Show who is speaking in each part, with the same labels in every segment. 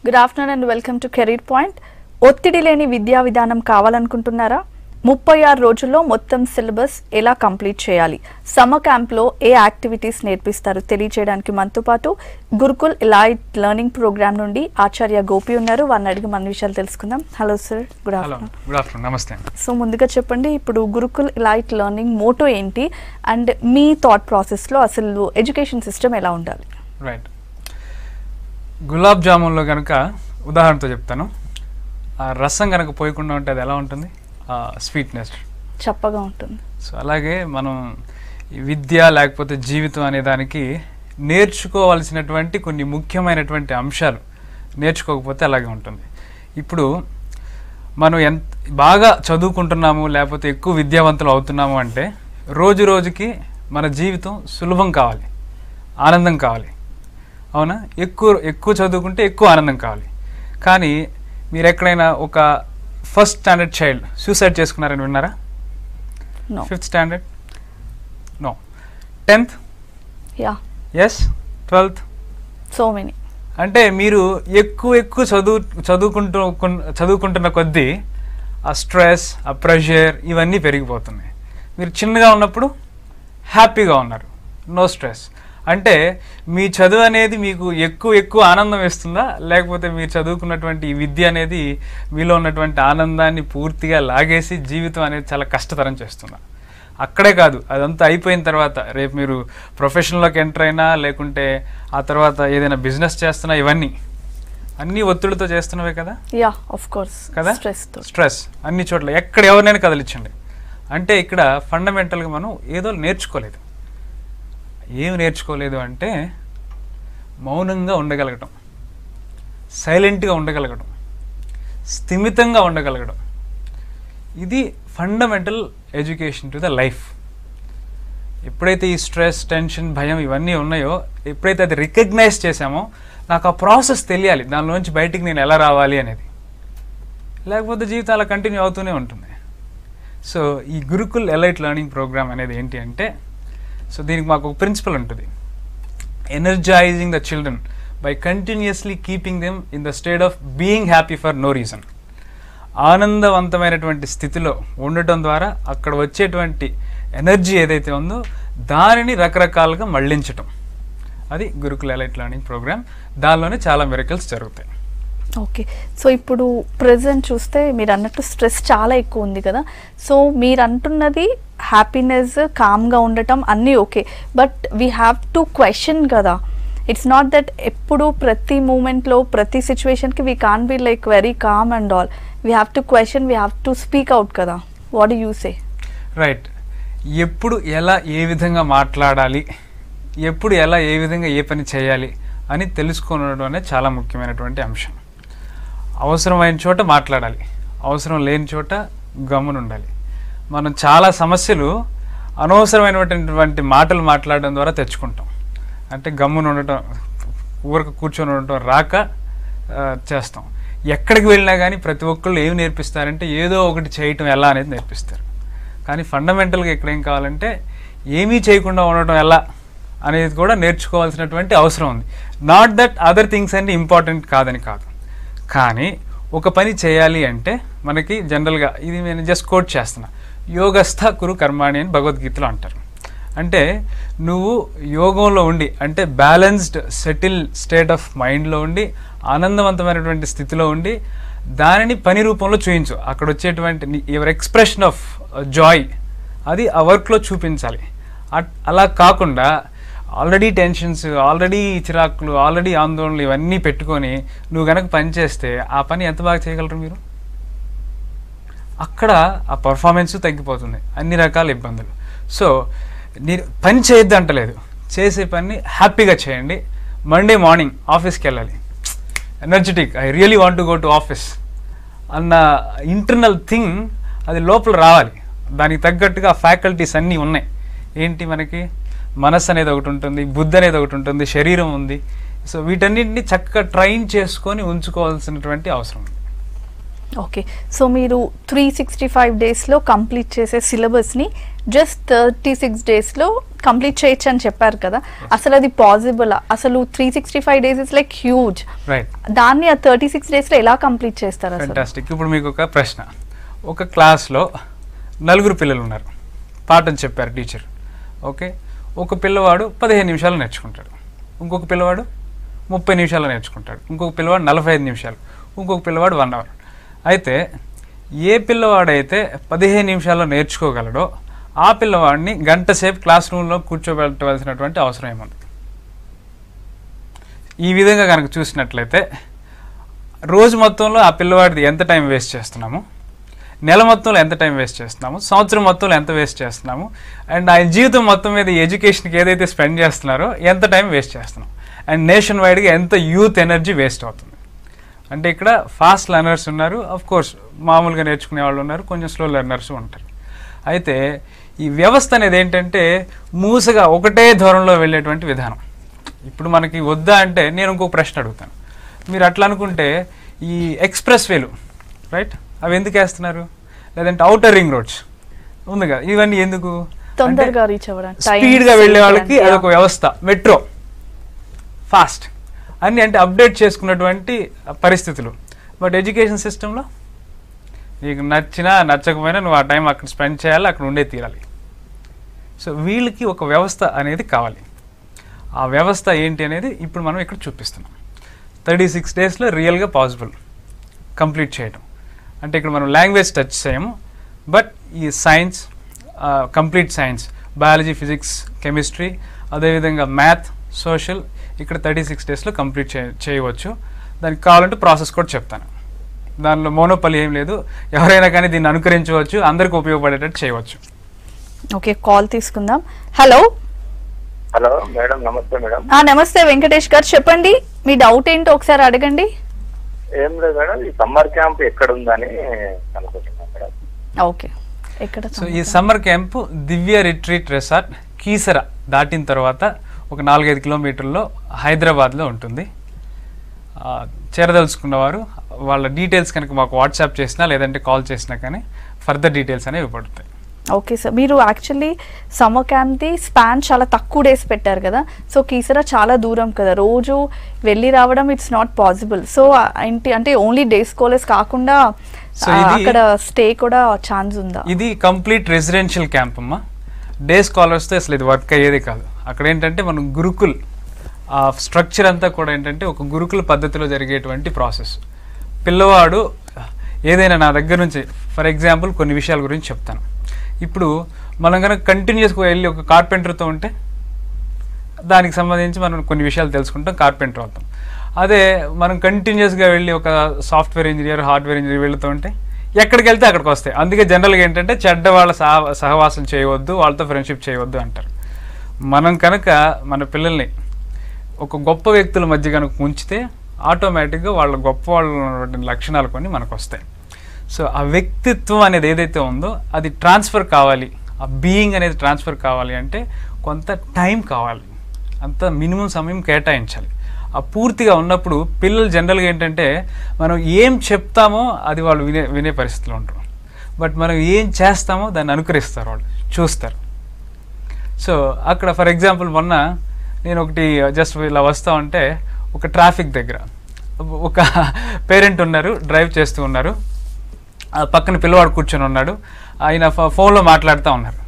Speaker 1: Good afternoon and welcome to career point ఒత్తిడి లేని విద్యా విధానం కావాలనుకుంటున్నారా ముప్పై ఆరు రోజుల్లో మొత్తం సిలబస్ ఎలా కంప్లీట్ చేయాలి సమ్మర్ క్యాంప్లో ఏ యాక్టివిటీస్ నేర్పిస్తారు తెలియచేయడానికి మనతో పాటు గురుకుల్ ఎలైట్ లెర్నింగ్ ప్రోగ్రామ్ నుండి ఆచార్య గోపి ఉన్నారు వారిని అడిగి మన విషయాలు తెలుసుకుందాం hello sir good
Speaker 2: hello
Speaker 1: afternoon
Speaker 2: good afternoon నమస్తే
Speaker 1: సో ముందుగా చెప్పండి ఇప్పుడు గురుకుల్ ఎలైట్ లెర్నింగ్ మోటో ఏంటి అండ్ మీ థాట్ ప్రాసెస్లో అసలు ఎడ్యుకేషన్ సిస్టమ్ ఎలా ఉండాలి
Speaker 2: రైట్ గులాబ్ జామున్లో కనుక ఉదాహరణతో చెప్తాను ఆ రసం కనుక పోయకుండా ఉంటే అది ఎలా ఉంటుంది స్వీట్నెస్
Speaker 1: చప్పగా ఉంటుంది
Speaker 2: సో అలాగే మనం ఈ విద్య లేకపోతే జీవితం అనే దానికి నేర్చుకోవాల్సినటువంటి కొన్ని ముఖ్యమైనటువంటి అంశాలు నేర్చుకోకపోతే అలాగే ఉంటుంది ఇప్పుడు మనం ఎంత బాగా చదువుకుంటున్నాము లేకపోతే ఎక్కువ విద్యావంతులు అవుతున్నాము అంటే రోజు రోజుకి మన జీవితం సులభం కావాలి ఆనందం కావాలి అవునా ఎక్కువ ఎక్కువ చదువుకుంటే ఎక్కువ ఆనందం కావాలి కానీ మీరు ఎక్కడైనా ఒక ఫస్ట్ స్టాండర్డ్ చైల్డ్ సూసైడ్ చేసుకున్నారని విన్నారా
Speaker 1: no
Speaker 2: fifth standard no tenth
Speaker 1: yeah
Speaker 2: yes twelfth
Speaker 1: so many
Speaker 2: అంటే మీరు ఎక్కువ ఎక్కువ చదువు చదువుకుంటూ కొన్- చదువుకుంటున్న కొద్దీ ఆ స్ట్రెస్ ఆ ప్రెషర్ ఇవన్నీ పెరిగిపోతున్నాయి మీరు చిన్నగా ఉన్నప్పుడు హ్యాపీగా ఉన్నారు నో స్ట్రెస్ అంటే మీ చదువు అనేది మీకు ఎక్కువ ఎక్కువ ఆనందం ఇస్తుందా లేకపోతే మీరు చదువుకున్నటువంటి ఈ విద్య అనేది మీలో ఉన్నటువంటి ఆనందాన్ని పూర్తిగా లాగేసి జీవితం అనేది చాలా కష్టతరం చేస్తుందా అక్కడే కాదు అదంతా అయిపోయిన తర్వాత రేపు మీరు ప్రొఫెషన్లోకి ఎంటర్ అయినా లేకుంటే ఆ తర్వాత ఏదైనా బిజినెస్ చేస్తున్నా ఇవన్నీ అన్నీ ఒత్తిడితో చేస్తున్నవే కదా
Speaker 1: యా ఆఫ్ కోర్స్
Speaker 2: కదా
Speaker 1: స్ట్రెస్ తో
Speaker 2: స్ట్రెస్ అన్ని చోట్ల ఎక్కడ ఎవరినైనా కదిలించండి అంటే ఇక్కడ ఫండమెంటల్గా మనం ఏదో నేర్చుకోలేదు ఏమి నేర్చుకోలేదు అంటే మౌనంగా ఉండగలగటం సైలెంట్గా ఉండగలగడం స్థిమితంగా ఉండగలగడం ఇది fundamental education to the life ఎప్పుడైతే ఈ స్ట్రెస్ టెన్షన్ భయం ఇవన్నీ ఉన్నాయో ఎప్పుడైతే అది రికగ్నైజ్ చేశామో నాకు ఆ ప్రాసెస్ తెలియాలి దానిలోంచి బయటికి నేను ఎలా రావాలి అనేది లేకపోతే జీవితం అలా కంటిన్యూ అవుతూనే ఉంటుంది సో ఈ గురుకుల్ ఎలైట్ లెర్నింగ్ ప్రోగ్రామ్ అనేది ఏంటి అంటే సో దీనికి మాకు ఒక ప్రిన్సిపల్ ఉంటుంది energising the children by continuously keeping them in the state of being happy for no reason ఆనందవంతమైనటువంటి స్థితిలో ఉండటం ద్వారా అక్కడ వచ్చేటువంటి ఎనర్జీ ఏదైతే ఉందో దానిని రకరకాలుగా మళ్ళించటం అది గురుకుల ఎలైట్ లెర్నింగ్ ప్రోగ్రామ్ దానిలోనే చాలా మిరకల్స్ జరుగుతాయి
Speaker 1: ఓకే సో ఇప్పుడు ప్రజెంట్ చూస్తే మీరు అన్నట్టు స్ట్రెస్ చాలా ఎక్కువ ఉంది కదా సో మీరు అంటున్నది హ్యాపీనెస్ కామ్గా ఉండటం అన్నీ okay but we have to question కదా ఇట్స్ నాట్ దట్ ఎప్పుడు ప్రతి మూమెంట్లో ప్రతి సిచ్యువేషన్కి we can be like very calm and all we have to question we have to speak out కదా వాట్ యూ సే
Speaker 2: రైట్ ఎప్పుడు ఎలా ఏ విధంగా మాట్లాడాలి ఎప్పుడు ఎలా ఏ విధంగా ఏ పని చేయాలి అని తెలుసుకోవడం అనేది చాలా ముఖ్యమైనటువంటి అంశం అవసరమైన చోట మాట్లాడాలి అవసరం లేని చోట గమ్మున ఉండాలి మనం చాలా సమస్యలు అనవసరమైనటువంటి మాటలు మాట్లాడడం ద్వారా తెచ్చుకుంటాం అంటే గమ్మున ఉండటం ఊరకు కూర్చొని ఉండటం రాక ఆ, చేస్తాం ఎక్కడికి వెళ్ళినా కానీ ప్రతి ఒక్కళ్ళు ఏమి నేర్పిస్తారంటే ఏదో ఒకటి చేయటం ఎలా అనేది నేర్పిస్తారు కానీ ఫండమెంటల్గా ఇక్కడ ఏం కావాలంటే ఏమీ చేయకుండా ఉండటం ఎలా అనేది కూడా నేర్చుకోవాల్సినటువంటి అవసరం ఉంది నాట్ దట్ అదర్ థింగ్స్ అన్ని ఇంపార్టెంట్ కాదని కాదు కానీ ఒక పని చేయాలి అంటే మనకి జనరల్గా ఇది నేను జస్ట్ కోట్ చేస్తున్నా యోగస్థ కురు కర్మాణి అని భగవద్గీతలో అంటారు అంటే నువ్వు యోగంలో ఉండి అంటే బ్యాలెన్స్డ్ సెటిల్ స్టేట్ ఆఫ్ మైండ్లో ఉండి ఆనందవంతమైనటువంటి స్థితిలో ఉండి దానిని పని రూపంలో చూపించు అక్కడ వచ్చేటువంటి యువర్ ఎక్స్ప్రెషన్ ఆఫ్ జాయ్ అది ఆ వర్క్లో చూపించాలి అట్- అలా కాకుండా ఆల్రెడీ టెన్షన్స్ ఆల్రెడీ చిరాకులు ఆల్రెడీ ఆందోళనలు ఇవన్నీ పెట్టుకొని నువ్వు కనుక పని చేస్తే ఆ పని ఎంత బాగా చేయగలరు మీరు అక్కడ ఆ పర్ఫార్మెన్స్ తగ్గిపోతుంది అన్ని రకాల ఇబ్బందులు సో నేను పని చేయొద్దు అంటలేదు చేసే పని హ్యాపీగా చేయండి మండే మార్నింగ్ ఆఫీస్కి వెళ్ళాలి energetic I really want to go to office అన్న ఇంటర్నల్ థింగ్ అది లోపల రావాలి దానికి తగ్గట్టుగా ఫ్యాకల్టీస్ అన్నీ ఉన్నాయి ఏంటి మనకి మనస్సు అనేది ఒకటి ఉంటుంది బుద్ధి అనేది ఒకటి ఉంటుంది శరీరం ఉంది సో వీటన్నిటిని చక్కగా ట్రైన్ చేసుకొని ఉంచుకోవాల్సినటువంటి అవసరం ఉంది
Speaker 1: ఓకే సో మీరు త్రీ సిక్స్టీ ఫైవ్ డేస్లో కంప్లీట్ చేసే సిలబస్ని జస్ట్ థర్టీ సిక్స్ డేస్లో కంప్లీట్ చేయొచ్చు అని చెప్పారు కదా అసలు అది పాసిబుల్ అసలు three sixty five days is like huge
Speaker 2: right
Speaker 1: దాన్ని ఆ థర్టీ సిక్స్ డేస్లో ఎలా కంప్లీట్ చేస్తారు అసలు
Speaker 2: ఫెంటాస్టిక్ ఇప్పుడు మీకు ఒక ప్రశ్న ఒక క్లాస్లో నలుగురు పిల్లలు ఉన్నారు పాఠం చెప్పారు టీచర్ ఓకే ఒక పిల్లవాడు పదిహేను నిమిషాలు నేర్చుకుంటాడు ఇంకొక పిల్లవాడు ముప్పై నిమిషాలు నేర్చుకుంటాడు ఇంకొక పిల్లవాడు నలభై ఐదు నిమిషాలు ఇంకొక పిల్లవాడు వన్ అవర్ అయితే ఏ పిల్లవాడైతే పదిహేను నిమిషాల్లో నేర్చుకోగలడో ఆ పిల్లవాడిని గంట సేపు క్లాస్ రూమ్లో కూర్చోబెట్టవలసినటువంటి అవసరం ఏముంది ఈ విధంగా కనుక చూసినట్లయితే రోజు మొత్తంలో ఆ పిల్లవాడిది ఎంత టైం వేస్ట్ చేస్తున్నాము నెల మొత్తంలో ఎంత టైం వేస్ట్ చేస్తున్నాము సంవత్సరం మొత్తంలో ఎంత వేస్ట్ చేస్తున్నాము అండ్ ఆయన జీవితం మొత్తం మీద ఈ ఎడ్యుకేషన్కి ఏదైతే స్పెండ్ చేస్తున్నారో ఎంత టైం వేస్ట్ చేస్తున్నాం అండ్ నేషన్ వైడ్గా ఎంత యూత్ ఎనర్జీ వేస్ట్ అవుతుంది అంటే ఇక్కడ ఫాస్ట్ లెర్నర్స్ ఉన్నారు అఫ్ కోర్స్ మామూలుగా నేర్చుకునే వాళ్ళు ఉన్నారు కొంచెం స్లో లెర్నర్స్ ఉంటారు అయితే ఈ వ్యవస్థ అనేది ఏంటంటే మూసగా ఒకటే ధోరణిలో వెళ్ళేటువంటి విధానం ఇప్పుడు మనకి వద్దా అంటే నేను ఇంకొక ప్రశ్న అడుగుతాను మీరు అట్లా అనుకుంటే ఈ ఎక్స్ప్రెస్ వేలు రైట్ అవి ఎందుకు వేస్తున్నారు లేదంటే అవుటర్ రింగ్ రోడ్స్ ఉంది కదా ఇవన్నీ ఎందుకు
Speaker 1: తొందరగా రీచ్ అవ్వడానికి time
Speaker 2: స్పీడ్గా వెళ్ళే
Speaker 1: save
Speaker 2: వాళ్ళకి
Speaker 1: చేయడానికి,
Speaker 2: అదొక వ్యవస్థ మెట్రో ఫాస్ట్ అన్ని అంటే అప్డేట్ చేసుకున్నటువంటి పరిస్థితులు బట్ ఎడ్యుకేషన్ సిస్టంలో నీకు నచ్చినా నచ్చకపోయినా నువ్వు ఆ టైం అక్కడ స్పెండ్ చేయాలి అక్కడ ఉండే తీరాలి సో వీళ్ళకి ఒక వ్యవస్థ అనేది కావాలి ఆ వ్యవస్థ ఏంటి అనేది ఇప్పుడు మనం ఇక్కడ చూపిస్తున్నాం థర్టీ సిక్స్ డేస్లో రియల్గా పాసిబుల్ కంప్లీట్ చేయడం అంటే ఇక్కడ మనం లాంగ్వేజ్ టచ్ చేయము బట్ ఈ science complete science biology physics chemistry అదేవిధంగా మ్యాథ్ సోషల్ ఇక్కడ థర్టీ సిక్స్ డేస్లో కంప్లీట్ చే చేయవచ్చు దానికి కావాలంటే ప్రాసెస్ కూడా చెప్తాను దానిలో మోనోపలి ఏం లేదు ఎవరైనా కానీ దీన్ని అనుకరించవచ్చు అందరికీ ఉపయోగపడేటట్టు చేయవచ్చు
Speaker 1: ఓకే కాల్ తీసుకుందాం హలో
Speaker 3: హలో మేడం నమస్తే మేడం
Speaker 1: ఆ, నమస్తే వెంకటేష్ గారు చెప్పండి మీ డౌట్ ఏంటో ఒకసారి అడగండి
Speaker 3: ఏం లేదు మేడం ఈ సమ్మర్ క్యాంప్ ఎక్కడ ఉందని అనుకుంటున్నాను మేడం
Speaker 1: ఓకే ఎక్కడ
Speaker 2: సో ఈ summer camp Divya retreat resort Keesara దాటిన తర్వాత ఒక నాలుగైదు కిలోమీటర్లో హైదరాబాద్లో ఉంటుంది ఆ, చేరదలుచుకున్నవారు వాళ్ళ డీటెయిల్స్ కనుక మాకు వాట్సాప్ చేసినా లేదంటే కాల్ చేసినా కానీ ఫర్దర్ డీటెయిల్స్ అనేవి ఇవ్వబడతాయి
Speaker 1: ఓకే సార్ మీరు యాక్చువల్లీ సమ్మర్ క్యాంప్ది స్పాన్ చాలా తక్కువ డేస్ పెట్టారు కదా సో కీసరా చాలా దూరం కదా రోజు వెళ్ళి రావడం ఇట్స్ నాట్ పాసిబుల్ సో ఏంటి అంటే ఓన్లీ డే స్కాలర్స్ కాకుండా
Speaker 2: So
Speaker 1: ఆ,
Speaker 2: ఇది-
Speaker 1: అక్కడ స్టే కూడా ఛాన్స్ ఉందా
Speaker 2: ఇది కంప్లీట్ రెసిడెన్షియల్ క్యాంప్ అమ్మా డే స్కాలర్స్తో అసలు ఇది వర్క్ అయ్యేది కాదు అక్కడ ఏంటంటే మనం గురుకుల్ ఆ స్ట్రక్చర్ అంతా కూడా ఏంటంటే ఒక గురుకుల పద్ధతిలో జరిగేటువంటి ప్రాసెస్ పిల్లవాడు ఏదైనా నా దగ్గర నుంచి ఫర్ ఎగ్జాంపుల్ కొన్ని విషయాల గురించి చెప్తాను ఇప్పుడు మనం కనుక కంటిన్యూస్గా వెళ్ళి ఒక కార్పెంటర్తో ఉంటే దానికి సంబంధించి మనం కొన్ని విషయాలు తెలుసుకుంటాం కార్పెంటర్ అవుతాం అదే మనం కంటిన్యూస్గా వెళ్ళి ఒక సాఫ్ట్వేర్ ఇంజనీర్ హార్డ్వేర్ ఇంజనీర్ వెళ్తూ ఉంటే ఎక్కడికి వెళ్తే అక్కడికి వస్తాయి అందుకే జనరల్గా ఏంటంటే చెడ్డ వాళ్ళ సహ సహవాసం చేయవద్దు వాళ్ళతో ఫ్రెండ్షిప్ చేయవద్దు అంటారు మనం కనుక మన పిల్లల్ని ఒక గొప్ప వ్యక్తుల మధ్య కనుక ఉంచితే ఆటోమేటిక్గా వాళ్ళ గొప్ప వాళ్ళు ఉన్నటువంటి లక్షణాలు కొన్ని మనకు వస్తాయి సో ఆ వ్యక్తిత్వం అనేది ఏదైతే ఉందో అది ట్రాన్స్ఫర్ కావాలి ఆ బీయింగ్ అనేది ట్రాన్స్ఫర్ కావాలి అంటే కొంత టైం కావాలి అంత మినిమం సమయం కేటాయించాలి ఆ పూర్తిగా ఉన్నప్పుడు పిల్లలు జనరల్గా ఏంటంటే మనం ఏం చెప్తామో అది వాళ్ళు వినే వినే పరిస్థితిలో ఉంటారు బట్ మనం ఏం చేస్తామో దాన్ని అనుకరిస్తారు వాళ్ళు చూస్తారు సో అక్కడ ఫర్ ఎగ్జాంపుల్ మొన్న నేను ఒకటి జస్ట్ ఇలా వస్తా ఉంటే ఒక ట్రాఫిక్ దగ్గర ఒక పేరెంట్ ఉన్నారు డ్రైవ్ చేస్తూ ఉన్నారు ఆ పక్కన పిల్లవాడు కూర్చొని ఉన్నాడు ఆయన ఫ- ఫోన్లో మాట్లాడుతూ ఉన్నారు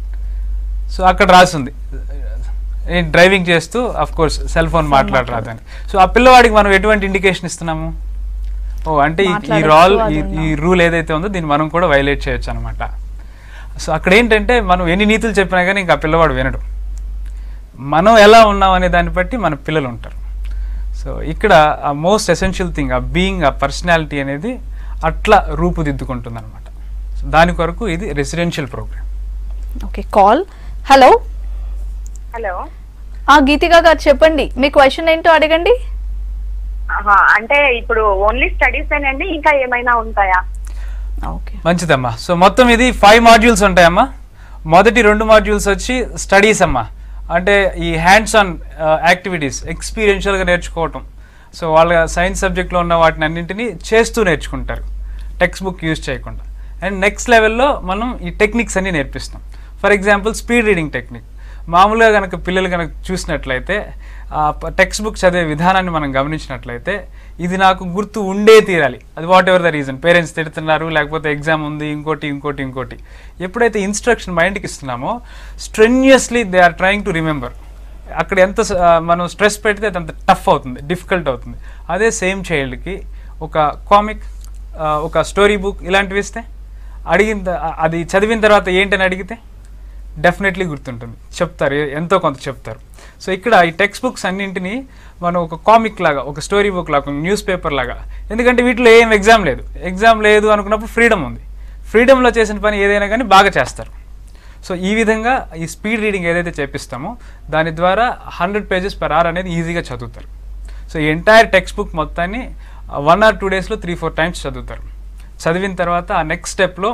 Speaker 2: సో అక్కడ రాసింది నేను డ్రైవింగ్ చేస్తూ అఫ్ కోర్స్ సెల్ ఫోన్ మాట్లాడరాదు అని సో ఆ పిల్లవాడికి మనం ఎటువంటి ఇండికేషన్ ఇస్తున్నాము ఓ అంటే ఈ- ఈ
Speaker 1: మాట్లాడొచ్చు,
Speaker 2: రాల్
Speaker 1: అది
Speaker 2: ఈ
Speaker 1: ఉందా?
Speaker 2: ఈ రూల్ ఏదైతే ఉందో దీన్ని మనం కూడా వైలేట్ చేయొచ్చు అనమాట సో అక్కడ ఏంటంటే మనం ఎన్ని నీతులు చెప్పినా కానీ ఇంకా ఆ పిల్లవాడు వినడు మనం ఎలా ఉన్నాం అనే దాన్ని బట్టి మన పిల్లలు ఉంటారు సో ఇక్కడ ఆ మోస్ట్ ఎసెన్షియల్ థింగ్ ఆ బీయింగ్ ఆ పర్సనాలిటీ అనేది అట్లా రూపుదిద్దుకుంటుంది అనమాట సో దాని కొరకు ఇది residential program
Speaker 1: okay call hello
Speaker 4: hello
Speaker 1: ఆ గీతిక గారు చెప్పండి మీ క్వశ్చన్ ఏంటో అడగండి
Speaker 4: ఆహా, అంటే ఇప్పుడు ఓన్లీ స్టడీస్ ఏనండి ఇంకా ఏమైనా ఉంటాయా
Speaker 1: ఓకే
Speaker 2: మంచిదమ్మా సో మొత్తం ఇది ఫైవ్ మాడ్యూల్స్ ఉంటాయమ్మా మొదటి రెండు మాడ్యూల్స్ వచ్చి స్టడీస్ అమ్మా అంటే ఈ హ్యాండ్స్ ఆన్ యాక్టివిటీస్ ఎక్స్పీరియన్షియల్గా నేర్చుకోవటం సో వాళ్ళ సైన్స్ సబ్జెక్ట్లో ఉన్న వాటిని అన్నింటినీ చేస్తూ నేర్చుకుంటారు టెక్స్ట్ బుక్ యూజ్ చేయకుండా అండ్ నెక్స్ట్ లెవెల్లో మనం ఈ టెక్నిక్స్ అన్ని నేర్పిస్తాం for example speed reading technique మామూలుగా కనుక పిల్లలు కనుక చూసినట్లయితే ఆ టెక్స్ట్ బుక్ చదివే విధానాన్ని మనం గమనించినట్లయితే ఇది నాకు గుర్తు ఉండే తీరాలి అది whatever the reason parents తిడుతున్నారు లేకపోతే ఎగ్జామ్ ఉంది ఇంకోటి ఇంకోటి ఇంకోటి ఎప్పుడైతే ఇన్స్ట్రక్షన్ మైండ్కి ఇస్తున్నామో strenuously they are trying to remember అక్కడ ఎంత స- ఆ, మనం స్ట్రెస్ పెడితే అది అంత టఫ్ అవుతుంది డిఫికల్ట్ అవుతుంది అదే సేమ్ చైల్డ్కి ఒక కామిక్ ఒక స్టోరీ బుక్ ఇలాంటివి ఇస్తే అడిగిన త- అది చదివిన తర్వాత ఏంటని అడిగితే డెఫినెట్లీ గుర్తుంటుంది చెప్తారు ఏ- ఎంతో కొంత చెప్తారు సో ఇక్కడ ఈ టెక్స్ట్ బుక్స్ అన్నింటినీ మనం ఒక కామిక్ లాగా ఒక స్టోరీ బుక్ లాగా ఒక న్యూస్ పేపర్ లాగా ఎందుకంటే వీటిలో ఏం ఎగ్జామ్ లేదు ఎగ్జామ్ లేదు అనుకున్నప్పుడు ఫ్రీడమ్ ఉంది ఫ్రీడమ్లో చేసిన పని ఏదైనా కానీ బాగా చేస్తారు సో ఈ విధంగా ఈ స్పీడ్ రీడింగ్ ఏదైతే చేపిస్తామో దాని ద్వారా హండ్రెడ్ పేజెస్ పర్ అవర్ అనేది ఈజీగా చదువుతారు సో ఈ ఎంటైర్ టెక్స్ట్ బుక్ మొత్తాన్ని వన్ ఆర్ టూ డేస్లో త్రీ ఫోర్ టైమ్స్ చదువుతారు చదివిన తర్వాత ఆ నెక్స్ట్ స్టెప్లో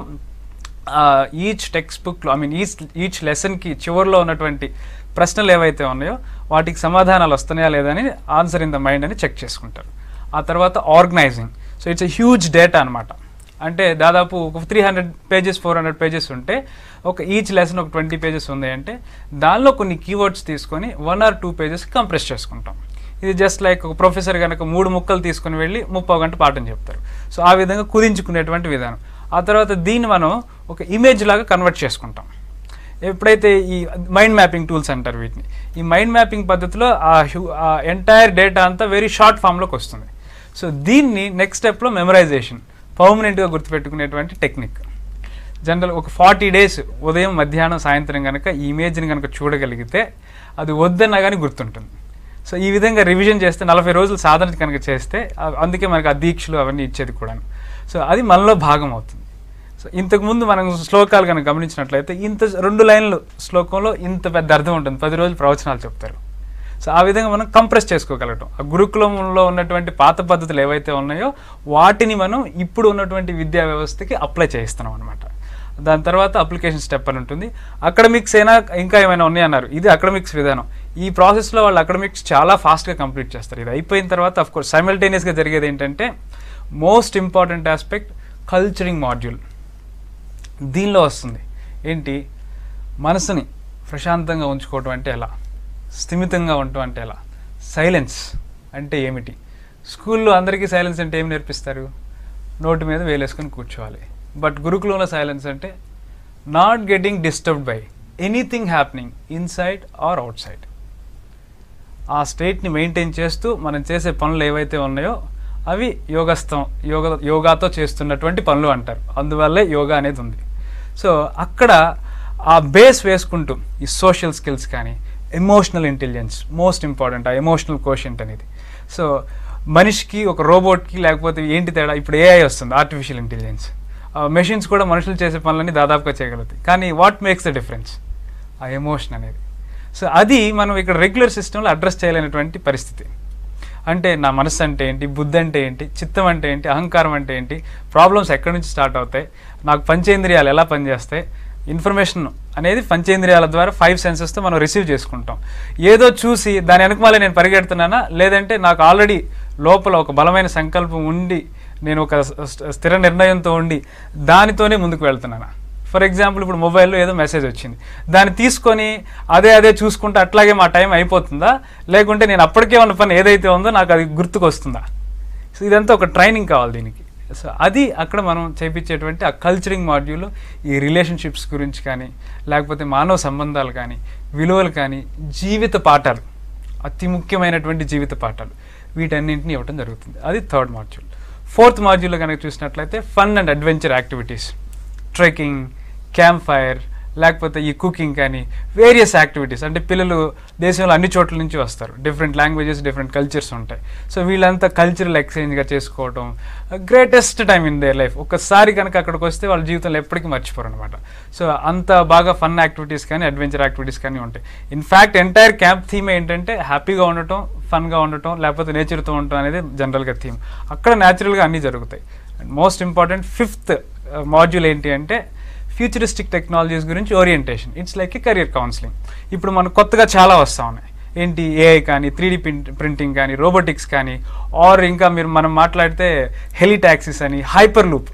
Speaker 2: ఈచ్ టెక్స్ట్ బుక్లో ఐ మీన్ ఈచ్ ఈచ్ లెసన్కి చివరిలో ఉన్నటువంటి ప్రశ్నలు ఏవైతే ఉన్నాయో వాటికి సమాధానాలు వస్తున్నాయా లేదని ఆన్సర్ ఇన్ ద మైండ్ అని చెక్ చేసుకుంటారు ఆ తర్వాత organising so it's a huge data అనమాట అంటే దాదాపు ఒక three hundred pages four hundred pages ఉంటే ఒక ఈచ్ లెసన్ ఒక ట్వంటీ పేజెస్ ఉంది అంటే దానిలో కొన్ని కీవర్డ్స్ తీసుకొని one or two pages compress చేసుకుంటాం ఇది జస్ట్ లైక్ ఒక ప్రొఫెసర్ కనుక మూడు ముక్కలు తీసుకుని వెళ్ళి ముప్పై గంట పాఠం చెప్తారు సో ఆ విధంగా కుదించుకునేటువంటి విధానం ఆ తర్వాత దీన్ని మనం ఒక ఇమేజ్ లాగా కన్వర్ట్ చేసుకుంటాం ఎప్పుడైతే ఈ మైండ్ మ్యాపింగ్ టూల్స్ అంటారు వీటిని ఈ మైండ్ మ్యాపింగ్ పద్ధతిలో ఆ హ్యూ ఆ ఎంటైర్ డేటా అంతా వెరీ షార్ట్ ఫామ్లోకి వస్తుంది సో దీన్ని నెక్స్ట్ స్టెప్లో మెమరైజేషన్ పర్మనెంట్గా గుర్తుపెట్టుకునేటువంటి టెక్నిక్ జనరల్ ఒక ఫార్టీ డేస్ ఉదయం మధ్యాహ్నం సాయంత్రం కనుక ఈ ఇమేజ్ని కనుక చూడగలిగితే అది వద్దన్నా కానీ గుర్తుంటుంది సో ఈ విధంగా రివిజన్ చేస్తే నలభై రోజులు సాధన కనుక చేస్తే ఆ- అందుకే మనకి ఆ దీక్షలు అవన్నీ ఇచ్చేది కూడా సో అది మనలో భాగం అవుతుంది సో ఇంతకుముందు మనం శ్లోకాలు కనుక గమనించినట్లయితే ఇంత రెండు లైన్లు శ్లోకంలో ఇంత పెద్ద అర్థం ఉంటుంది పది రోజులు ప్రవచనాలు చెప్తారు సో ఆ విధంగా మనం కంప్రెస్ చేసుకోగలగటం ఆ గురుకులంలో ఉన్నటువంటి పాత పద్ధతులు ఏవైతే ఉన్నాయో వాటిని మనం ఇప్పుడు ఉన్నటువంటి విద్యా వ్యవస్థకి అప్లై చేయిస్తున్నాం అనమాట దాని తర్వాత అప్లికేషన్ స్టెప్ అని ఉంటుంది అకాడమిక్స్ అయినా ఇంకా ఏమైనా ఉన్నాయన్నారు ఇది అకాడమిక్స్ విధానం ఈ ప్రాసెస్లో వాళ్ళు అకాడమిక్స్ చాలా ఫాస్ట్గా కంప్లీట్ చేస్తారు ఇది అయిపోయిన తర్వాత అఫ్ కోర్స్ సైమల్టేనియస్గా జరిగేది ఏంటంటే most important aspect culturing module దీనిలో వస్తుంది ఏంటి మనసుని ప్రశాంతంగా ఉంచుకోవటం అంటే ఎలా స్థిమితంగా ఉండటం అంటే ఎలా సైలెన్స్ అంటే ఏమిటి స్కూల్లో అందరికీ సైలెన్స్ అంటే ఏం నేర్పిస్తారు నోటి మీద వేలేసుకొని కూర్చోవాలి బట్ గురుకులంలో సైలెన్స్ అంటే not getting disturbed by anything happening inside or outside ఆ స్టేట్ని మెయింటైన్ చేస్తూ మనం చేసే పనులు ఏవైతే ఉన్నాయో అవి యోగస్థం యోగ యోగాతో చేస్తున్నటువంటి పనులు అంటారు అందువల్లే యోగా అనేది ఉంది సో అక్కడ ఆ బేస్ వేసుకుంటూ ఈ సోషల్ స్కిల్స్ కానీ ఎమోషనల్ ఇంటెలిజెన్స్ మోస్ట్ ఇంపార్టెంట్ ఆ ఎమోషనల్ కోషంట్ అనేది సో మనిషికి ఒక రోబోట్కి లేకపోతే ఏంటి తేడా ఇప్పుడు ఏఐ వస్తుంది ఆర్టిఫిషియల్ ఇంటెలిజెన్స్ మెషిన్స్ కూడా మనుషులు చేసే పనులన్నీ దాదాపుగా చేయగలుగుతాయి కానీ వాట్ మేక్స్ ద డిఫరెన్స్ ఆ ఎమోషన్ అనేది సో అది మనం ఇక్కడ రెగ్యులర్ సిస్టంలో అడ్రస్ చేయలేనటువంటి పరిస్థితి అంటే నా మనస్సు అంటే ఏంటి బుద్ధి అంటే ఏంటి చిత్తం అంటే ఏంటి అహంకారం అంటే ఏంటి ప్రాబ్లమ్స్ ఎక్కడి నుంచి స్టార్ట్ అవుతాయి నాకు పంచేంద్రియాలు ఎలా పనిచేస్తాయి ఇన్ఫర్మేషన్ అనేది పంచేంద్రియాల ద్వారా ఫైవ్ సెన్సెస్తో మనం రిసీవ్ చేసుకుంటాం ఏదో చూసి దాని వెనకమాలే నేను పరిగెడుతున్నానా లేదంటే నాకు ఆల్రెడీ లోపల ఒక బలమైన సంకల్పం ఉండి నేను ఒక స్థ- స్థిర నిర్ణయంతో ఉండి దానితోనే ముందుకు వెళ్తున్నానా ఫర్ ఎగ్జాంపుల్ ఇప్పుడు మొబైల్లో ఏదో మెసేజ్ వచ్చింది దాన్ని తీసుకొని అదే అదే చూసుకుంటే అట్లాగే మా టైం అయిపోతుందా లేకుంటే నేను అప్పటికే ఉన్న పని ఏదైతే ఉందో నాకు అది గుర్తుకు వస్తుందా సో ఇదంతా ఒక ట్రైనింగ్ కావాలి దీనికి సో అది అక్కడ మనం చేపించేటువంటి ఆ కల్చరింగ్ మాడ్యూల్ ఈ రిలేషన్షిప్స్ గురించి కానీ లేకపోతే మానవ సంబంధాలు కానీ విలువలు కానీ జీవిత పాఠాలు అతి ముఖ్యమైనటువంటి జీవిత పాఠాలు వీటన్నింటినీ ఇవ్వడం జరుగుతుంది అది థర్డ్ మాడ్యూల్ ఫోర్త్ మాడ్యూల్లో కనుక చూసినట్లయితే fun and adventure activities trekking campfire లేకపోతే ఈ కుకింగ్ కానీ వేరియస్ యాక్టివిటీస్ అంటే పిల్లలు దేశంలో అన్ని చోట్ల నుంచి వస్తారు డిఫరెంట్ లాంగ్వేజెస్ డిఫరెంట్ కల్చర్స్ ఉంటాయి సో వీళ్ళంతా కల్చరల్ ఎక్స్చేంజ్గా చేసుకోవడం greatest time in their life ఒక్కసారి కనుక అక్కడికి వస్తే వాళ్ళ జీవితంలో ఎప్పటికీ మర్చిపోరు అనమాట సో అంత బాగా ఫన్ యాక్టివిటీస్ కానీ అడ్వెంచర్ యాక్టివిటీస్ కానీ ఉంటాయి ఇన్ఫ్యాక్ట్ ఎంటైర్ క్యాంప్ థీమ్ ఏంటంటే హ్యాపీగా ఉండటం ఫన్గా ఉండటం లేకపోతే నేచర్తో ఉండటం అనేది జనరల్గా థీమ్ అక్కడ న్యాచురల్గా అన్నీ జరుగుతాయి and most important fifth module ఏంటి అంటే ఫ్యూచరిస్టిక్ టెక్నాలజీస్ గురించి orientation it's like a career counselling ఇప్పుడు మనకు కొత్తగా చాలా వస్తూ ఉన్నాయి ఏంటి ఏఐ కానీ త్రీ డి ప్రింటింగ్ కానీ రోబోటిక్స్ కానీ ఆర్ ఇంకా మీరు మనం మాట్లాడితే హెలి ట్యాక్సీస్ అని హైపర్ లూప్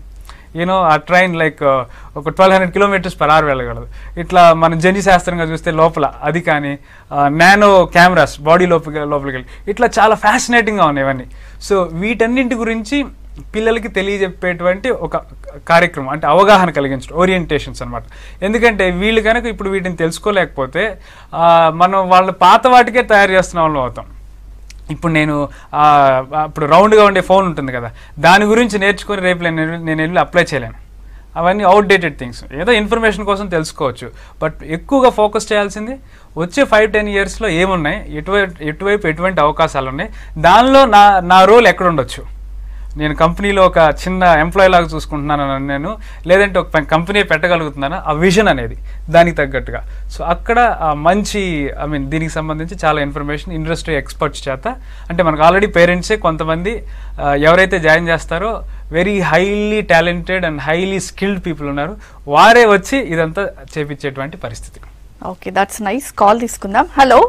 Speaker 2: యూనో ఆ ట్రైన్ లైక్ ఒక twelve hundred kilometres per hour వెళ్ళగలదు ఇట్లా మన జన్యు శాస్త్రంగా చూస్తే లోపల అది కానీ నానో కెమెరాస్ బాడీ లోపలికి లోపలికి వెళ్ళి ఇట్లా చాలా ఫ్యాసినేటింగ్గా ఉన్నాయి ఇవన్నీ సో వీటన్నింటి గురించి పిల్లలకి తెలియజెప్పేటువంటి ఒక కార్యక్రమం అంటే అవగాహన కలిగించడం ఓరియంటేషన్స్ అనమాట ఎందుకంటే వీళ్ళు కనుక ఇప్పుడు వీటిని తెలుసుకోలేకపోతే ఆ, మనం వాళ్ళ పాత వాటికే తయారు చేస్తున్న వాళ్ళం అవుతాం ఇప్పుడు నేను ఆ, ఇప్పుడు రౌండ్గా ఉండే ఫోన్ ఉంటుంది కదా దాని గురించి నేర్చుకొని రేపు నేను వెళ్ళి- నేను వెళ్ళి అప్లై చేయలేను అవన్నీ అవుట్డేటెడ్ థింగ్స్ ఏదో ఇన్ఫర్మేషన్ కోసం తెలుసుకోవచ్చు బట్ ఎక్కువగా ఫోకస్ చేయాల్సింది వచ్చే ఫైవ్ టెన్ ఇయర్స్లో ఏమున్నాయి ఎటువైపు ఎటువైపు ఎటువంటి అవకాశాలు ఉన్నాయి దానిలో నా నా రోల్ ఎక్కడ ఉండొచ్చు నేను కంపెనీలో ఒక చిన్న ఎంప్లాయీ లాగా చూసుకుంటున్నాను నేను లేదంటే ఒక కంపెనీ పెట్టగలుగుతున్నాను ఆ విజన్ అనేది దానికి తగ్గట్టుగా సో అక్కడ ఆ మంచి ఐ మీన్ దీనికి సంబంధించి చాలా ఇన్ఫర్మేషన్ ఇండస్ట్రీ ఎక్స్పర్ట్స్ చేత అంటే మనకు ఆల్రెడీ పేరెంట్సే కొంతమంది ఆ, ఎవరైతే జాయిన్ చేస్తారో very highly talented and highly skilled people ఉన్నారు వారే వచ్చి ఇదంతా చేపించేటువంటి పరిస్థితి
Speaker 1: ఓకే దట్స్ నైస్ కాల్ తీసుకుందాం హలో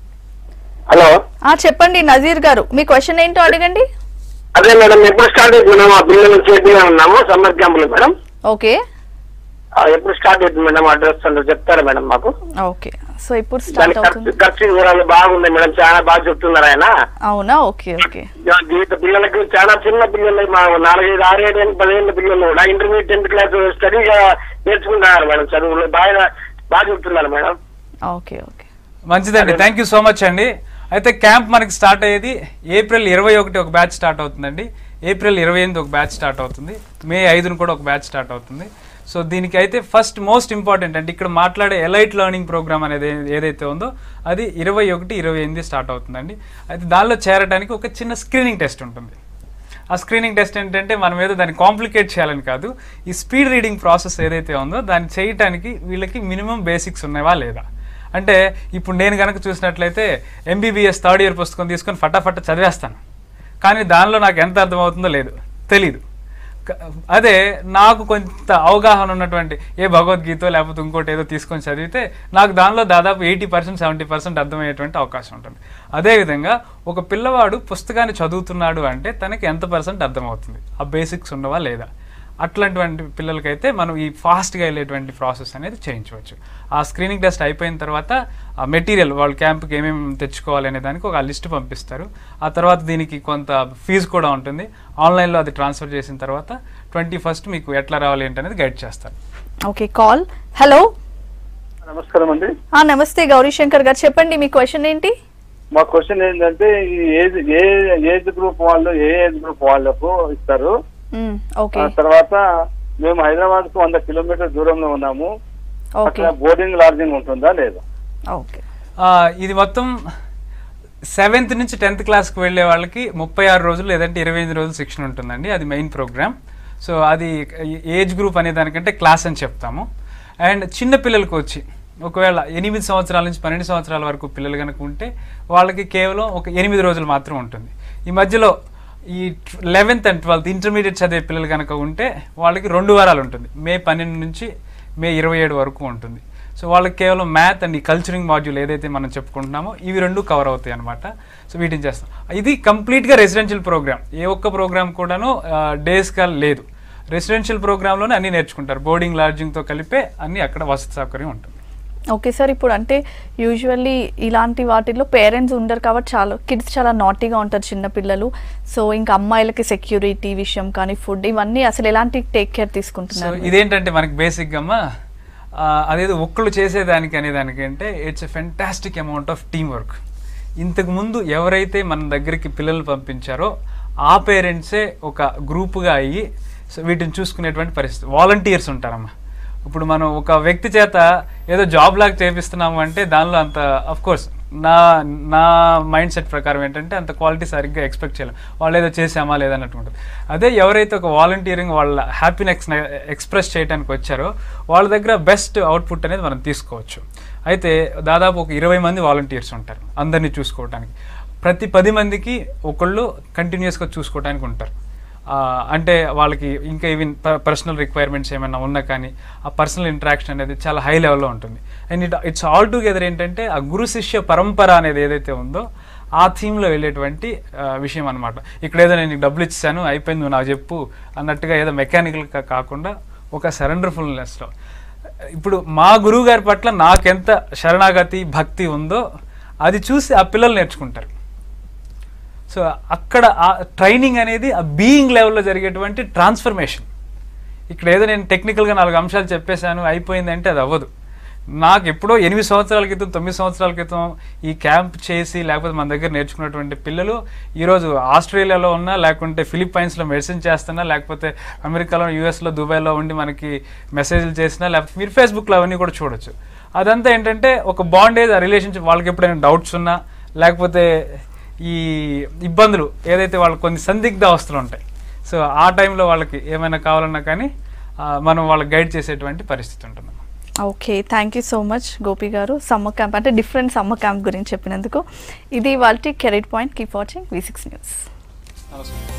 Speaker 5: హలో
Speaker 1: ఆ చెప్పండి నజీర్ గారు మీ క్వశ్చన్ ఏంటో అడగండి
Speaker 5: అదే మేడం ఎప్పుడు స్టార్ట్ అవుతుంది మేడం ఆ పిల్లలు చేతిగా ఉన్నాము సమ్మర్ క్యాంపులు మేడం
Speaker 1: ఓకే
Speaker 5: ఆ, ఎప్పుడు స్టార్ట్ అవుతుంది మేడం అడ్రస్ అంటే చెప్తారా మేడం మాకు
Speaker 1: ఓకే సో ఇప్పుడు
Speaker 5: దాని
Speaker 1: స్టార్ట్
Speaker 5: ఖర్చు
Speaker 1: అవుతుంది
Speaker 5: ఖర్చు వివరాలు బాగున్నాయి మేడం చాలా బాగా చెప్తున్నారు ఆయన
Speaker 1: అవునా ఓకే ఓకే
Speaker 5: ఇక జీవిత పిల్లలకు చాలా చిన్న పిల్లలు మా నాలుగైదు ఆరేడు ఏళ్ళు పదిహేను పిల్లలు కూడా ఇంటర్మీడియట్ టెన్త్ క్లాస్ స్టడీగా నేర్చుకుంటున్నారు మేడం చదువులు బాగా బాగా చెప్తున్నారు మేడం
Speaker 1: ఓకే ఓకే
Speaker 2: మంచిదండి థ్యాంక్ యూ సో మచ్ అండి అయితే క్యాంప్ మనకి స్టార్ట్ అయ్యేది ఏప్రిల్ ఇరవై ఒకటి ఒక బ్యాచ్ స్టార్ట్ అవుతుందండి ఏప్రిల్ ఇరవై ఎనిమిది ఒక బ్యాచ్ స్టార్ట్ అవుతుంది మే ఐదున కూడా ఒక బ్యాచ్ స్టార్ట్ అవుతుంది సో దీనికి అయితే ఫస్ట్ మోస్ట్ ఇంపార్టెంట్ అంటే ఇక్కడ మాట్లాడే ఎలైట్ లెర్నింగ్ ప్రోగ్రామ్ అనేది ఏ- ఏదైతే ఉందో అది ఇరవై ఒకటి ఇరవై ఎనిమిది స్టార్ట్ అవుతుందండి అయితే దానిలో చేరడానికి ఒక చిన్న స్క్రీనింగ్ టెస్ట్ ఉంటుంది ఆ స్క్రీనింగ్ టెస్ట్ ఏంటంటే మనం ఏదో దాన్ని కాంప్లికేట్ చేయాలని కాదు ఈ స్పీడ్ రీడింగ్ ప్రాసెస్ ఏదైతే ఉందో దాన్ని చేయటానికి వీళ్ళకి మినిమం బేసిక్స్ ఉన్నాయా లేదా అంటే ఇప్పుడు నేను కనుక చూసినట్లయితే ఎంబీబీఎస్ థర్డ్ ఇయర్ పుస్తకం తీసుకొని ఫటాఫట చదివేస్తాను కానీ దానిలో నాకు ఎంత అర్థమవుతుందో లేదు తెలీదు క- అదే నాకు కొంత అవగాహన ఉన్నటువంటి ఏ భగవద్గీత లేకపోతే ఇంకోటి ఏదో తీసుకొని చదివితే నాకు దానిలో దాదాపు ఎయిటీ పర్సెంట్ సెవెంటీ పర్సెంట్ అర్థమయ్యేటువంటి అవకాశం ఉంటుంది అదేవిధంగా ఒక పిల్లవాడు పుస్తకాన్ని చదువుతున్నాడు అంటే తనకి ఎంత పర్సెంట్ అర్థమవుతుంది ఆ బేసిక్స్ ఉన్నవా లేదా అట్లాంటివంటి పిల్లలకైతే మనం ఈ ఫాస్ట్గా వెళ్ళేటువంటి ప్రాసెస్ అనేది చేయించవచ్చు ఆ స్క్రీనింగ్ టెస్ట్ అయిపోయిన తర్వాత ఆ మెటీరియల్ వాళ్ళ క్యాంప్కి ఏమేమి తెచ్చుకోవాలి అనే దానికి ఒక లిస్ట్ పంపిస్తారు ఆ తర్వాత దీనికి కొంత ఫీజు కూడా ఉంటుంది ఆన్లైన్లో అది ట్రాన్స్ఫర్ చేసిన తర్వాత ట్వంటీ ఫస్ట్ మీకు ఎట్లా రావాలి ఏంటి అనేది గైడ్ చేస్తారు
Speaker 1: ఓకే కాల్ హలో
Speaker 6: నమస్కారం అండి
Speaker 1: ఆ నమస్తే గౌరీశంకర్ గారు చెప్పండి మీ క్వశ్చన్ ఏంటి
Speaker 6: మా క్వశ్చన్ ఏంటంటే ఈ ఏజ్ ఏ ఏజ్ గ్రూప్ వాళ్ళు ఏ ఏజ్ గ్రూప్ వాళ్ళకు ఇస్తారు
Speaker 1: మ్మ్, ఓకే
Speaker 6: ఆ తర్వాత మేము హైదరాబాద్ కు వంద కిలోమీటర్ దూరంలో ఉన్నాము
Speaker 1: ఓకే
Speaker 6: అక్కడ బోర్డింగ్ లాడ్జింగ్ ఉంటుందా లేదా
Speaker 1: ఓకే
Speaker 2: ఆ, ఇది మొత్తం సెవెంత్ నుంచి టెన్త్ క్లాస్కి వెళ్ళే వాళ్ళకి ముప్పై ఆరు రోజులు లేదంటే ఇరవై ఎనిమిది రోజులు శిక్షణ ఉంటుందండి అది మెయిన్ ప్రోగ్రామ్ సో అది ఏజ్ గ్రూప్ అనే దానికంటే క్లాస్ అని చెప్తాము అండ్ చిన్న పిల్లలకు వచ్చి ఒకవేళ ఎనిమిది సంవత్సరాల నుంచి పన్నెండు సంవత్సరాల వరకు పిల్లలు కనుక ఉంటే వాళ్ళకి కేవలం ఒక ఎనిమిది రోజులు మాత్రం ఉంటుంది ఈ మధ్యలో ఈ లెవెన్త్ అండ్ ట్వెల్త్ ఇంటర్మీడియట్ చదివే పిల్లలు కనుక ఉంటే వాళ్ళకి రెండు వారాలు ఉంటుంది మే పన్నెండు నుంచి మే ఇరవై ఏడు వరకు ఉంటుంది సో వాళ్ళకి కేవలం మ్యాథ్ అండ్ ఈ కల్చరింగ్ మాడ్యూల్ ఏదైతే మనం చెప్పుకుంటున్నామో ఇవి రెండు కవర్ అవుతాయి అనమాట సో వీటిని చేస్తాం ఇది కంప్లీట్గా రెసిడెన్షియల్ ప్రోగ్రామ్ ఏ ఒక్క ప్రోగ్రామ్ కూడాను డేస్గా లేదు రెసిడెన్షియల్ ప్రోగ్రాంలోనే అన్ని నేర్చుకుంటారు బోర్డింగ్ లాడ్జింగ్తో కలిపే అన్ని అక్కడ వసతి సౌకర్యం ఉంటుంది
Speaker 1: ఓకే సార్ ఇప్పుడు అంటే యూజువల్లీ ఇలాంటి వాటిల్లో పేరెంట్స్ ఉండరు కాబట్టి చాలా కిడ్స్ చాలా నాటీగా ఉంటారు చిన్న పిల్లలు సో ఇంకా అమ్మాయిలకి సెక్యూరిటీ విషయం కానీ ఫుడ్ ఇవన్నీ అసలు ఎలాంటి టేక్ కేర్
Speaker 2: సో
Speaker 1: తీసుకుంటున్నారు
Speaker 2: ఇదేంటంటే మనకి బేసిక్గా అమ్మా ఆ, అదేదో ఒక్కళ్ళు చేసేదానికి అనే దానికంటే it's a fantastic amount of team work ఇంతకు ముందు ఎవరైతే మన దగ్గరికి పిల్లలు పంపించారో ఆ పేరెంట్సే ఒక గ్రూపుగా అయ్యి సో వీటిని చూసుకునేటువంటి పరిస్థితి వాలంటీర్స్ ఉంటారమ్మా ఇప్పుడు మనం ఒక వ్యక్తి చేత ఏదో జాబ్ లాగా చేపిస్తున్నాము అంటే దానిలో అంత అఫ్ కోర్స్ నా నా మైండ్ సెట్ ప్రకారం ఏంటంటే అంత క్వాలిటీ సరిగ్గా ఎక్స్పెక్ట్ చేయలేం వాళ్ళు ఏదో చేసామా లేదన్నట్టు ఉంటుంది అదే ఎవరైతే ఒక వాలంటీరింగ్ వాళ్ళ హ్యాపీనెస్ ఎక్స్ప్రెస్ చేయడానికి వచ్చారో వాళ్ళ దగ్గర బెస్ట్ అవుట్పుట్ అనేది మనం తీసుకోవచ్చు అయితే దాదాపు ఒక ఇరవై మంది వాలంటీర్స్ ఉంటారు అందరినీ చూసుకోవడానికి ప్రతి పది మందికి ఒకళ్ళు కంటిన్యూస్గా చూసుకోవడానికి ఉంటారు ఆ, అంటే వాళ్ళకి ఇంకా ఈవెన్ పర్సనల్ రిక్వైర్మెంట్స్ ఏమైనా ఉన్నా కానీ ఆ పర్సనల్ ఇంటరాక్షన్ అనేది చాలా హై లెవెల్లో ఉంటుంది and it it's all together ఏంటంటే ఆ గురు శిష్య పరంపర అనేది ఏదైతే ఉందో ఆ థీమ్లో వెళ్ళేటువంటి ఆ, విషయం అనమాట ఇక్కడ ఏదో నేను నీకు డబ్బులు ఇచ్చాను అయిపోయింది నువ్వు నాకు చెప్పు అన్నట్టుగా ఏదో మెకానికల్గా కాకుండా ఒక సరెండర్ఫుల్నెస్లో ఇప్పుడు మా గురువు గారి పట్ల నాకెంత శరణాగతి భక్తి ఉందో అది చూసి ఆ పిల్లలు నేర్చుకుంటారు సో అక్కడ ఆ ట్రైనింగ్ అనేది ఆ బీయింగ్ లెవెల్లో జరిగేటువంటి ట్రాన్స్ఫర్మేషన్ ఇక్కడ ఏదో నేను టెక్నికల్గా నాలుగు అంశాలు చెప్పేశాను అయిపోయింది అంటే అది అవ్వదు నాకు ఎప్పుడో ఎనిమిది సంవత్సరాల క్రితం తొమ్మిది సంవత్సరాల క్రితం ఈ క్యాంప్ చేసి లేకపోతే మన దగ్గర నేర్చుకున్నటువంటి పిల్లలు ఈరోజు ఆస్ట్రేలియాలో ఉన్నా లేకుంటే ఫిలిప్పైన్స్లో మెడిసిన్ చేస్తున్నా లేకపోతే అమెరికాలో యూఎస్లో దుబాయ్లో ఉండి మనకి మెసేజ్లు చేసినా లేకపోతే మీరు ఫేస్బుక్లో అవన్నీ కూడా చూడొచ్చు అదంతా ఏంటంటే ఒక బాండేజ్ ఆ రిలేషన్షిప్ వాళ్ళకి ఎప్పుడైనా డౌట్స్ ఉన్నా లేకపోతే ఈ ఇబ్బందులు ఏదైతే వాళ్ళకి కొన్ని సందిగ్ధ అవస్థలు ఉంటాయి సో ఆ టైంలో వాళ్ళకి ఏమైనా కావాలన్నా కానీ ఆ, మనం వాళ్ళకి గైడ్ చేసేటువంటి పరిస్థితి ఉంటుంది
Speaker 1: okay thank you so much Gopi గారు సమ్మర్ క్యాంప్ అంటే డిఫరెంట్ సమ్మర్ క్యాంప్ గురించి చెప్పినందుకు ఇది వాళ్ళ career point keep watching V six news
Speaker 2: నమస్కారం